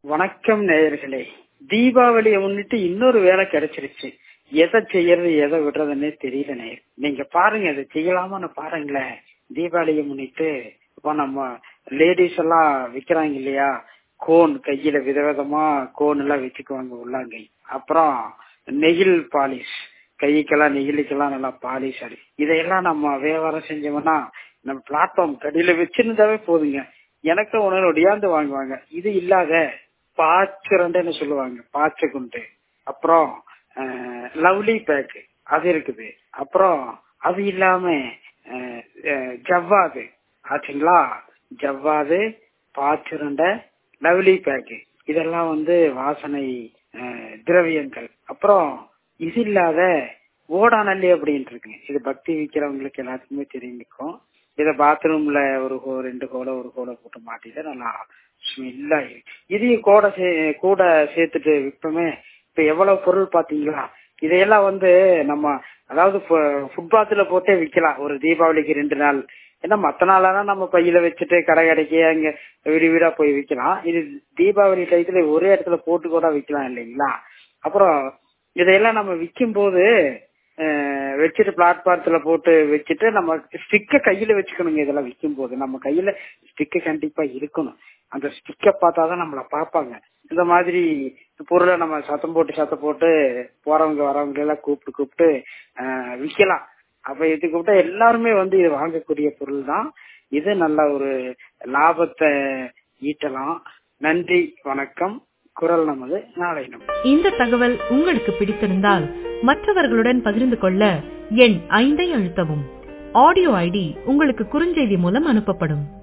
வணக்கம் நேயர்களே தீபாவளியை முன்னிட்டு இன்னொரு வேலை கிடைச்சிருச்சு எதை செய்யறது எதை விடுறதுன்னே தெரியல நேயர் நீங்க பாருங்க இதை செய்யலாமான்னு பாருங்களேன் தீபாவளியை முன்னிட்டு இப்போ நம்ம லேடிஸ் எல்லாம் விக்கிறாங்க இல்லையா கோன் கையில விதவிதமா கோன் எல்லாம் வச்சுக்குவாங்க உள்ளாங்கை அப்புறம் நெகிழ் பாலிஷ் கைக்கெல்லாம் நெகிழிக்கெல்லாம் நல்லா பாலிஷ் அடி இதையெல்லாம் நம்ம வியாபாரம் செஞ்சோம்னா நம்ம பிளாட்ஃபார்ம் கடையில வச்சிருந்தாவே போதுங்க எனக்கு உணர்வு ஒடியாந்து வாங்குவாங்க இது இல்லாத பாச்சுரண்டைன்னு சொல்லுவாங்க பாச்சை குண்டு அப்புறம் லவ்லி பேக் அது இருக்குது அப்புறம் அது இல்லாம அஹ், அஹ், ஜவ்வாது ஆச்சுங்களா ஜவ்வாது பாச்சுரண்டை லவ்லி பேக் இதெல்லாம் வந்து வாசனை அஹ், திரவியங்கள் அப்புறம் இது இல்லாத ஓடாநல்லி அப்படின்ட்டு இருக்குங்க இது பக்தி விற்கிறவங்களுக்கு எல்லாத்துக்குமே தெரிஞ்சுக்கும் இதை பாத்ரூம்ல ஒரு ஹோ- ரெண்டு கோலை ஒரு கோலை போட்டு மாட்டிட்டு நல்லா ஸ்மெல்லா இதையும் கூட சே- கூட சேர்த்துட்டு விற்போமே இப்ப எவ்வளவு பொருள் பாத்தீங்களா இதையெல்லாம் வந்து நம்ம அதாவது ஃபுட்பாத்துல போட்டே விற்கலாம் ஒரு தீபாவளிக்கு ரெண்டு நாள் ஏன்னா மத்த நாளெல்லாம் நம்ம பையில வச்சுட்டு கடை கடைக்கு அங்க வீடு வீடா போய் விற்கலாம் இது தீபாவளி டயத்துல ஒரே இடத்துல போட்டு கூட விற்கலாம் இல்லைங்களா அப்புறம் இதையெல்லாம் நம்ம விற்கும் போது அஹ், வச்சுட்டு பிளாட்பாரத்துல போட்டு வச்சுட்டு நம்ம ஸ்டிக்க கையில வச்சுக்கணுங்க இதெல்லாம் விற்கும் போது நம்ம கையில ஸ்டிக்கு கண்டிப்பா இருக்கணும் அந்த ஸ்டிக்க பார்த்தாதான் நம்மள பார்ப்பாங்க இந்த மாதிரி பொருளை நம்ம சத்தம் போட்டு சத்தம் போட்டு போறவங்க வரவங்க எல்லாம் கூப்பிட்டு கூப்பிட்டு அஹ், விக்கலாம் அப்ப இது கூப்பிட்டா எல்லாருமே வந்து இது வாங்கக்கூடிய பொருள் தான் இது நல்ல ஒரு லாபத்தை ஈட்டலாம் நன்றி வணக்கம் குரல் நமது நாளை நமது இந்த தகவல் உங்களுக்கு பிடித்திருந்தால் மற்றவர்களுடன் பகிர்ந்து கொள்ள எண் ஐந்தை அழுத்தவும் ஆடியோ ஐடி உங்களுக்கு குறுஞ்செய்தி மூலம் அனுப்பப்படும்